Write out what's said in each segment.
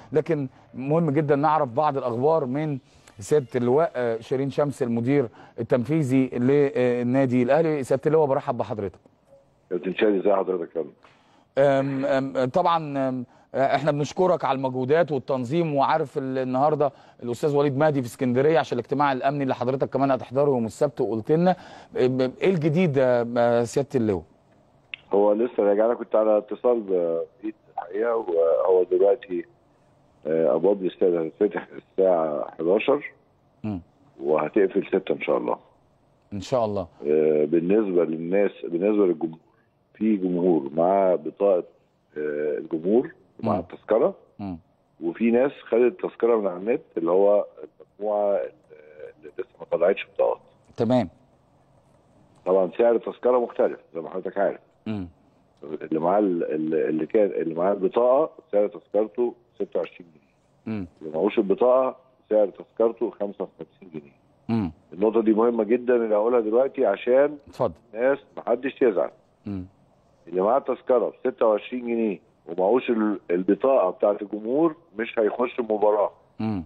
لكن مهم جدا نعرف بعض الاخبار من سياده اللواء آه، شيرين شمس المدير التنفيذي للنادي الاهلي سياده اللواء برحب بحضرتك كابتن شادي ازي حضرتك يا فندم؟ أم أم طبعا أم احنا بنشكرك على المجهودات والتنظيم وعارف ال- النهارده الاستاذ وليد مهدي في اسكندريه عشان الاجتماع الامني اللي حضرتك كمان هتحضره يوم السبت وقلت لنا أم، ايه الجديد يا سياده اللواء؟ هو لسه راجع انا كنت على اتصال بإيد الحقيقه وهو دلوقتي آه، ابواب الاستاد هتتفتح الساعه 11 مم. وهتقفل 6 ان شاء الله ان شاء الله آه، بالنسبه للناس بالنسبه للجمهور في جمهور معاه بطاقه آه، الجمهور مع مم. التذكره مم. وفي ناس خدت التذكره من على النت اللي هو المجموعه اللي لسه ما طلعتش بطاقات تمام طبعا سعر التذكره مختلف زي ما حضرتك عارف مم. اللي معاه ال- اللي كان اللي معاه البطاقه سعر تذكرته 26 جنيه مم. اللي معهوش البطاقه سعر تذكرته 55 جنيه مم. النقطه دي مهمه جدا اللي هقولها دلوقتي عشان اتفضل الناس محدش يزعل مم. اللي معاه التذكره ب 26 جنيه ومعهوش ال- البطاقه بتاعت الجمهور مش هيخش المباراه مم.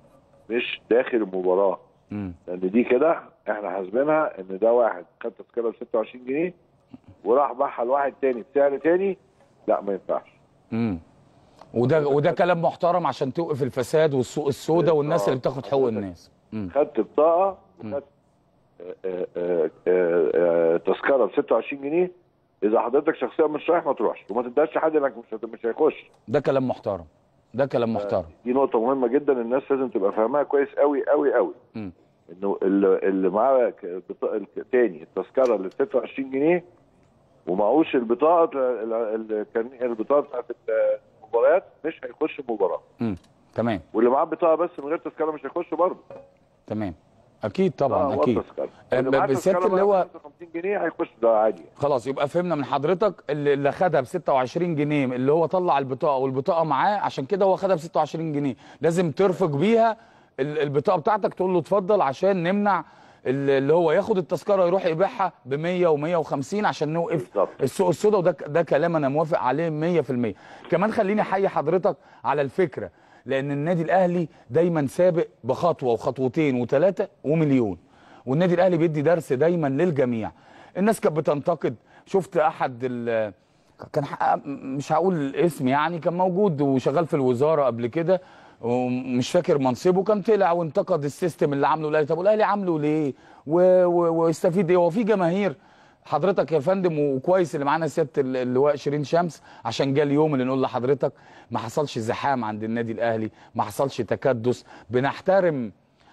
مش داخل المباراه مم. لان دي كده احنا حاسبينها ان ده واحد خد تذكره ب 26 جنيه وراح باعها لواحد تاني بسعر تاني لا ما ينفعش مم. وده وده كلام محترم عشان توقف الفساد والسوق السوداء والناس اللي بتاخد حقوق الناس مم. خدت بطاقه وخدت آه، آه، آه، آه، تذكره ب 26 جنيه اذا حضرتك شخصيا مش رايح ما تروحش وما تديهاش لحد انك مش هت- مش هيخش ده كلام محترم ده كلام محترم دي نقطه مهمه جدا الناس لازم تبقى فاهماها كويس قوي قوي قوي مم. انه اللي اللي معاه ك- بطاقه الك- تاني التذكره اللي ب 26 جنيه ومعهوش البطاقه ال- ال- كان البطاقه بتاعت المباريات مش هيخش المباراه مم. تمام واللي معاه بطاقه بس من غير تذكره مش هيخش برضه تمام اكيد طبعا هو اكيد التذكرة. أه، اللي معاه بسيادة تذكرة بقى اللواء 55 جنيه هيخش ده عادي خلاص يبقى فهمنا من حضرتك اللي, اللي خدها ب 26 جنيه اللي هو طلع البطاقه والبطاقه معاه عشان كده هو خدها ب 26 جنيه لازم ترفق بيها ال- البطاقه بتاعتك تقول له اتفضل عشان نمنع ال- اللي هو ياخد التذكره يروح يبيعها ب 100 و150 عشان نوقف بالظبط. السوق السوداء وده ده كلام انا موافق عليه 100% كمان خليني احيي حضرتك على الفكره لان النادي الاهلي دايما سابق بخطوه وخطوتين وثلاثه ومليون والنادي الاهلي بيدي درس دايما للجميع الناس كانت بتنتقد شفت احد ال كان ح- مش هقول الاسم يعني كان موجود وشغال في الوزاره قبل كده ومش فاكر منصبه كان طلع وانتقد السيستم اللي عامله الاهلي طب والاهلي عامله ليه و- و- ويستفيد ايه هو في جماهير حضرتك يا فندم وكويس اللي معانا سياده ال- اللواء شيرين شمس عشان جه اليوم اللي نقول لحضرتك ما حصلش زحام عند النادي الاهلي ما حصلش تكدس بنحترم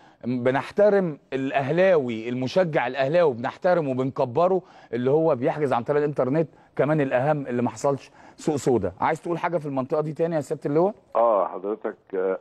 بنحترم الاهلاوي المشجع الاهلاوي بنحترمه وبنكبره اللي هو بيحجز عن طريق الانترنت كمان الاهم اللي ما حصلش سوق سودا عايز تقول حاجه في المنطقه دي تاني يا سياده اللواء اه حضرتك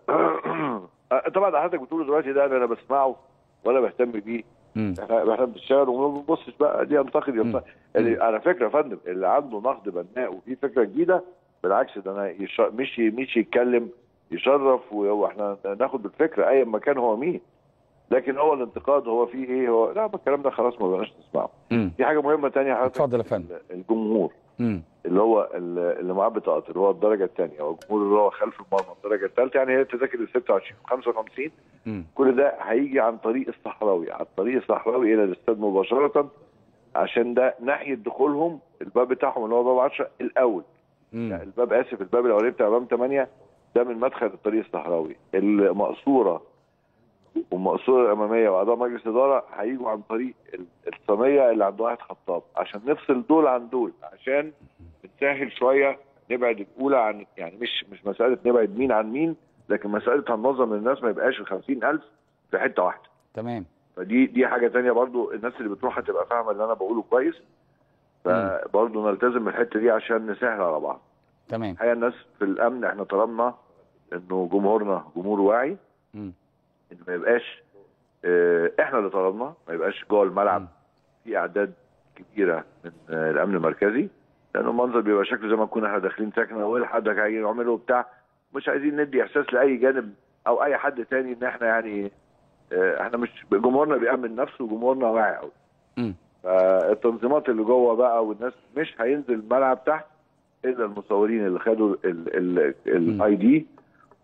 آه، طبعا اللي حضرتك بتقوله دلوقتي ده انا لا بسمعه ولا بهتم بيه مم. احنا احنا بنشتغل وما بنبصش بقى دي ينتقد ينتقد اللي على فكره يا فندم اللي عنده نقد بناء وفي فكره جديده بالعكس ده انا يش... مش مش يتكلم يشرف واحنا ناخد بالفكره ايا ما كان هو مين لكن هو الانتقاد هو فيه ايه هو لا ما الكلام ده خلاص ما بقناش نسمعه مم. في حاجه مهمه تانية حضرتك اتفضل يا فندم. الجمهور مم. اللي هو ال- اللي معاه بطاقات اللي هو الدرجه الثانيه او الجمهور اللي هو خلف المرمى الدرجه الثالثه يعني هي التذاكر ال 26 55 مم. كل ده هيجي عن طريق الصحراوي عن طريق الصحراوي الى الاستاد مباشره عشان ده ناحيه دخولهم الباب بتاعهم اللي هو باب 10 الاول يعني مم. الباب اسف الباب الاولاني بتاع باب 8 ده من مدخل الطريق الصحراوي المقصوره والمقصوره الاماميه واعضاء مجلس اداره هيجوا عن طريق ال- الصينيه اللي عند واحد خطاب عشان نفصل دول عن دول عشان بنسهل شويه نبعد الاولى عن يعني مش مش مساله نبعد مين عن مين لكن مساله هننظم الناس ما يبقاش ال 50000 في حته واحده تمام فدي دي حاجه تانية برضو الناس اللي بتروح هتبقى فاهمه اللي انا بقوله كويس فبرضو نلتزم الحته دي عشان نسهل على بعض تمام الحقيقه الناس في الامن احنا طلبنا انه جمهورنا جمهور واعي مم. ان ما يبقاش اه، احنا اللي طلبنا ما يبقاش جوه مم. الملعب في اعداد كبيره من اه، الامن المركزي لانه المنظر بيبقى شكله زي ما نكون احنا داخلين سكنه والحد هيجي يعمله بتاع مش عايزين ندي احساس لاي جانب او اي حد تاني ان احنا يعني اه، احنا مش جمهورنا بيامن نفسه وجمهورنا واعي قوي مم. فالتنظيمات اللي جوه بقى والناس مش هينزل الملعب تحت الا المصورين اللي خدوا الاي دي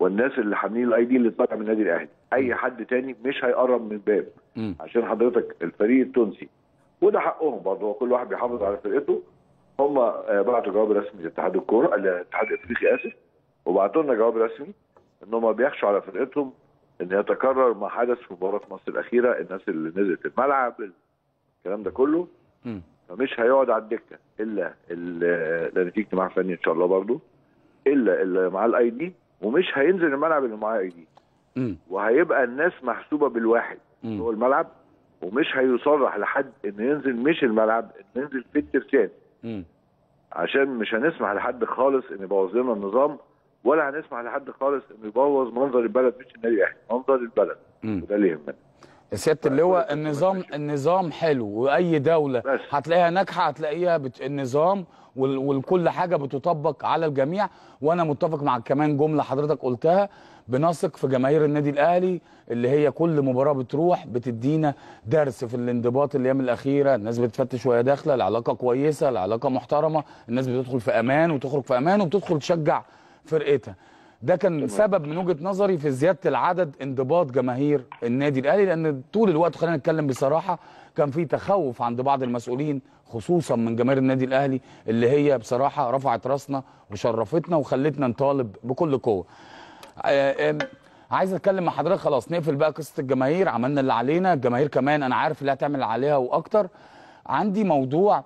والناس اللي حاملين الاي دي اللي طالع من النادي الاهلي اي حد تاني مش هيقرب من الباب مم. عشان حضرتك الفريق التونسي وده حقهم برضه هو كل واحد بيحافظ على فرقته هم آه، بعتوا جواب رسمي لاتحاد الكوره الاتحاد الافريقي اسف وبعتوا لنا جواب رسمي ان هم بيخشوا على فرقتهم ان يتكرر ما حدث في مباراه مصر الاخيره الناس اللي نزلت الملعب الكلام ده كله مم. فمش هيقعد على الدكه الا ال- ده نتيجه اجتماع فني ان شاء الله برضه الا اللي معاه الاي دي ومش هينزل الملعب اللي معاه اي دي مم. وهيبقى الناس محسوبه بالواحد مم. جوه الملعب ومش هيصرح لحد انه ينزل مش الملعب انه ينزل في الترسان مم. عشان مش هنسمح لحد خالص انه يبوظ لنا النظام ولا هنسمح لحد خالص انه يبوظ منظر البلد مش النادي الاهلي منظر البلد مم. وده اللي يهمنا سياده اللواء النظام النظام حلو واي دوله بس. هتلاقيها ناجحه هتلاقيها بت... النظام وال... وكل حاجه بتطبق على الجميع وانا متفق مع كمان جمله حضرتك قلتها بنثق في جماهير النادي الاهلي اللي هي كل مباراه بتروح بتدينا درس في الانضباط الايام الاخيره الناس بتفتش وهي داخله العلاقه كويسه العلاقه محترمه الناس بتدخل في امان وتخرج في امان وبتدخل تشجع فرقتها ده كان سبب من وجهه نظري في زياده العدد انضباط جماهير النادي الاهلي لان طول الوقت خلينا نتكلم بصراحه كان في تخوف عند بعض المسؤولين خصوصا من جماهير النادي الاهلي اللي هي بصراحه رفعت راسنا وشرفتنا وخلتنا نطالب بكل قوه. آه، آم، عايز اتكلم مع حضرتك خلاص نقفل بقى قصه الجماهير عملنا اللي علينا الجماهير كمان انا عارف اللي هتعمل اللي عليها واكتر عندي موضوع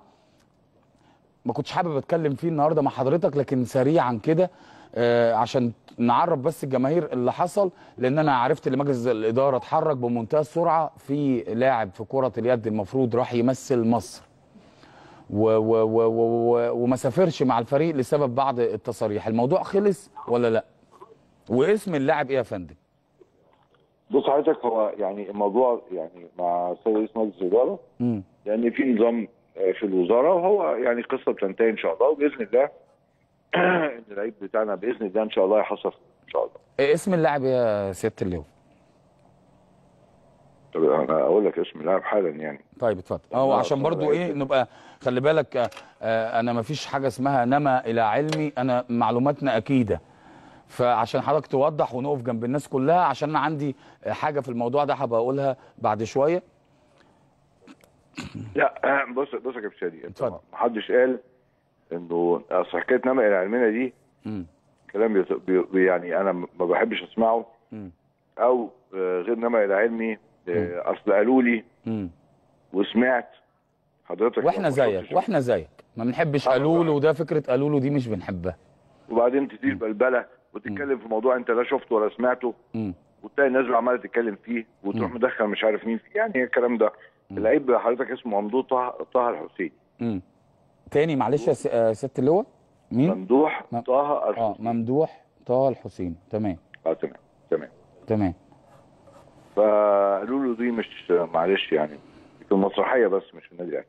ما كنتش حابب اتكلم فيه النهارده مع حضرتك لكن سريعا كده آه، عشان نعرف بس الجماهير اللي حصل لان انا عرفت ان مجلس الاداره اتحرك بمنتهى السرعه في لاعب في كره اليد المفروض راح يمثل مصر و و و و و وما سافرش مع الفريق لسبب بعض التصاريح الموضوع خلص ولا لا واسم اللاعب ايه يا فندم بص حضرتك هو يعني الموضوع يعني مع السيد رئيس مجلس الاداره مم. يعني في نظام آه، في الوزاره وهو يعني قصه بتنتهي ان شاء الله وباذن الله ان اللعيب بتاعنا باذن الله ان شاء الله يحصل ان شاء الله إيه اسم اللاعب إيه يا سياده اللواء طب انا اقول لك اسم اللاعب حالا يعني طيب اتفضل اه آه، عشان برضو طبعاً. ايه نبقى خلي بالك آه، آه، انا ما فيش حاجه اسمها نما الى علمي انا معلوماتنا اكيده فعشان حضرتك توضح ونقف جنب الناس كلها عشان انا عندي آه، حاجه في الموضوع ده هبقى اقولها بعد شويه لا بص بص يا كابتن شادي انت اتفضل. ما حدش قال انه اصل حكايه نما الى علمنا دي مم. كلام بيت- بي بي يعني انا ما بحبش اسمعه مم. او آه، غير نما الى علمي آه، اصل قالوا لي مم. وسمعت حضرتك واحنا ما زيك شفتش. واحنا زيك ما بنحبش آه، قالولو وده فكره قالولو دي مش بنحبها وبعدين تدير بلبله وتتكلم في موضوع انت لا شفته ولا سمعته مم. وتلاقي الناس عماله تتكلم فيه وتروح مدخل مش عارف مين فيه يعني الكلام ده اللعيب حضرتك اسمه ممدوح طه طه الحسين مم. تاني معلش يا س- آه، سياده اللواء مين ممدوح م- طه اه الحسين ممدوح طه الحسين تمام اه تمام تمام تمام فقالوا له دي مش معلش يعني في المسرحيه بس مش في النادي الاهلي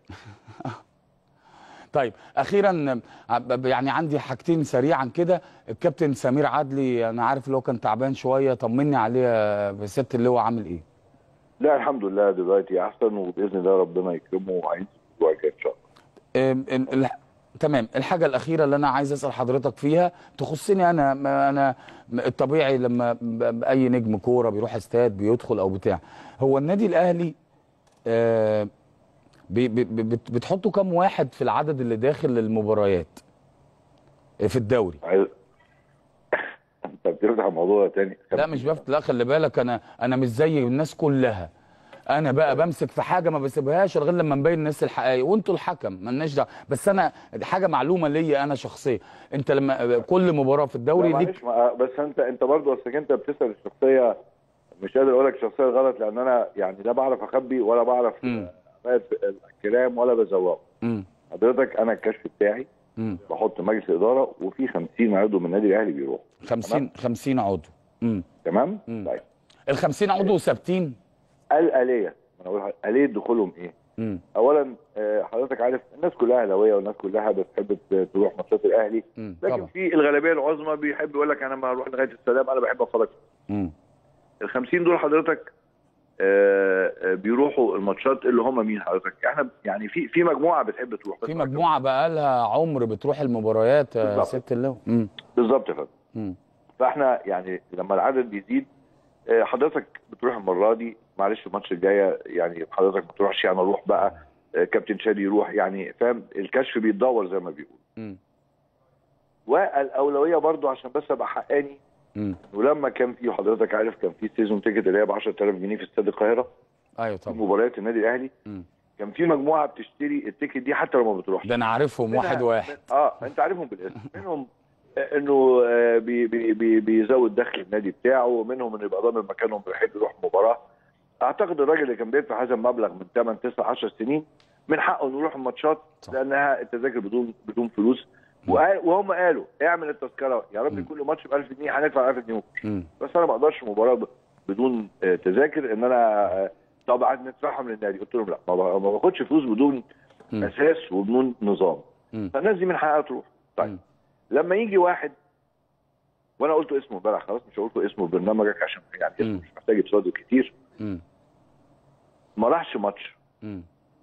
طيب اخيرا ع- ب- يعني عندي حاجتين سريعا كده الكابتن سمير عدلي انا عارف اللي هو كان تعبان شويه طمني عليه يا سياده اللواء عامل ايه لا الحمد لله دلوقتي احسن وباذن الله ربنا يكرمه وهينزل الاسبوع الجاي ان شاء الله أم- ال- ال- تمام الحاجه الاخيره اللي انا عايز اسال حضرتك فيها تخصني انا ما انا م- الطبيعي لما ب- اي نجم كوره بيروح استاد بيدخل او بتاع هو النادي الاهلي آه، بي- بي- بي- بت- بتحطوا كام واحد في العدد اللي داخل المباريات في الدوري عايز انت بتفتح الموضوع ده تاني لا مش بفت لا خلي بالك انا انا مش زي الناس كلها انا بقى بمسك في حاجه ما بسيبهاش لغايه لما نبين الناس الحقائق وانتوا الحكم مالناش دعوه بس انا دي حاجه معلومه ليا انا شخصيا انت لما كل مباراه في الدوري لا ليك معلش ما- بس انت انت برضه اصلك انت بتسال الشخصيه مش قادر اقول لك الشخصيه غلط لان انا يعني لا بعرف اخبي ولا بعرف مم. أبيض الكلام ولا بزوقه امم حضرتك انا الكشف بتاعي امم بحط مجلس اداره وفي 50 عضو من النادي الاهلي بيروح 50 50 عضو امم تمام؟ مم. طيب ال 50 عضو ثابتين الاليه انا بقول لحضرتك، اليه دخولهم ايه؟ امم اولا آه، حضرتك عارف الناس كلها اهلاويه والناس كلها بتحب ت- تروح ماتشات الاهلي امم لكن طبعا في الغالبيه العظمى بيحب يقول لك انا ما اروح لغايه السلام انا بحب اتفرج امم ال 50 دول حضرتك آه، آه، بيروحوا الماتشات اللي هم مين حضرتك احنا يعني في في مجموعه بتحب تروح بس في مجموعه بقى لها عمر بتروح المباريات يا بالظبط. ست اللواء امم بالظبط يا فندم امم فاحنا يعني لما العدد بيزيد آه، حضرتك بتروح المره دي معلش الماتش الجايه يعني حضرتك ما تروحش يعني اروح بقى آه، كابتن شادي يروح يعني فاهم الكشف بيتدور زي ما بيقول مم. والاولويه برضو عشان بس ابقى حقاني مم. ولما كان في حضرتك عارف كان في سيزون تيكت اللي هي ب 10000 جنيه في استاد القاهره ايوه في طبعا مباريات النادي الاهلي مم. كان في مجموعه بتشتري التيكت دي حتى لو ما بتروحش ده انا عارفهم منها- واحد واحد اه انت عارفهم بالاسم منهم آه، انه آه، بي بي بي بيزود دخل النادي بتاعه ومنهم انه يبقى ضامن مكانهم بيحب يروح مباراه اعتقد الراجل اللي كان بيدفع هذا المبلغ من 8 9 10 سنين من حقه انه يروح الماتشات صح. لانها التذاكر بدون بدون فلوس وقال وهم قالوا اعمل التذكره يا رب مم. كل ماتش ب 1000 جنيه هندفع 1000 جنيه مم. بس انا ما اقدرش مباراه ب- بدون آه، تذاكر ان انا آه، طبعا ندفعهم للنادي قلت لهم لا ما ب- ما باخدش فلوس بدون مم. اساس وبدون نظام مم. فالناس دي من حقها تروح مم. طيب لما يجي واحد وانا قلت اسمه امبارح خلاص مش هقول اسمه برنامجك عشان يعني اسمه مم. مش محتاج يتصادق كتير مم. ما راحش ماتش مم.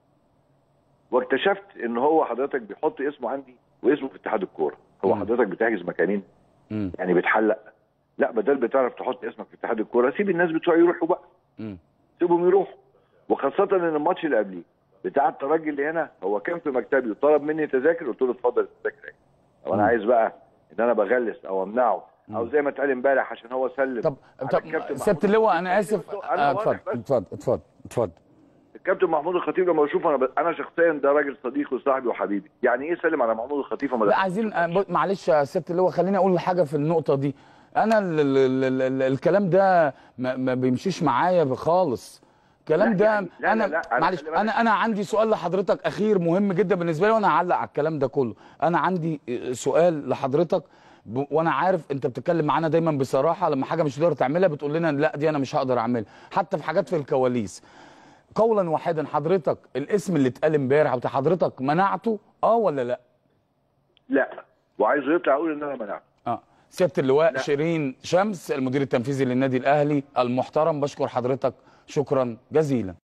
واكتشفت ان هو حضرتك بيحط اسمه عندي واسمه في اتحاد الكوره هو مم. حضرتك بتحجز مكانين مم. يعني بتحلق لا بدل بتعرف تحط اسمك في اتحاد الكوره سيب الناس بتوع يروحوا بقى مم. سيبهم يروحوا وخاصه ان الماتش اللي قبليه بتاع الترجي اللي هنا هو كان في مكتبي وطلب مني تذاكر قلت له اتفضل التذاكر اهي طب انا مم. عايز بقى ان انا بغلس او امنعه او زي ما اتقال امبارح عشان هو سلم طب على طب الكابتن سياده محمود اللواء انا الخطيب. اسف أنا آه، واضح اتفضل بس. اتفضل اتفضل اتفضل الكابتن محمود الخطيب لما بشوفه انا ب... انا شخصيا ده راجل صديقي وصاحبي وحبيبي يعني ايه سلم على محمود الخطيب فما لا عايزين آه، ب- معلش يا سياده اللواء خليني اقول حاجه في النقطه دي انا ال ال ال ال الكلام ده ما, ما بيمشيش معايا خالص الكلام لا ده يعني- لا انا لا لا، أنا معلش خلي بالك. انا انا عندي سؤال لحضرتك اخير مهم جدا بالنسبه لي وانا هعلق على الكلام ده كله انا عندي آه، سؤال لحضرتك ب... وانا عارف انت بتتكلم معانا دايما بصراحه لما حاجه مش تقدر تعملها بتقول لنا لا دي انا مش هقدر اعملها حتى في حاجات في الكواليس قولا واحدا حضرتك الاسم اللي اتقال امبارح او حضرتك منعته اه ولا لا لا وعايزه يطلع يقول ان انا منعته اه سياده اللواء لا. شيرين شمس المدير التنفيذي للنادي الاهلي المحترم بشكر حضرتك شكرا جزيلا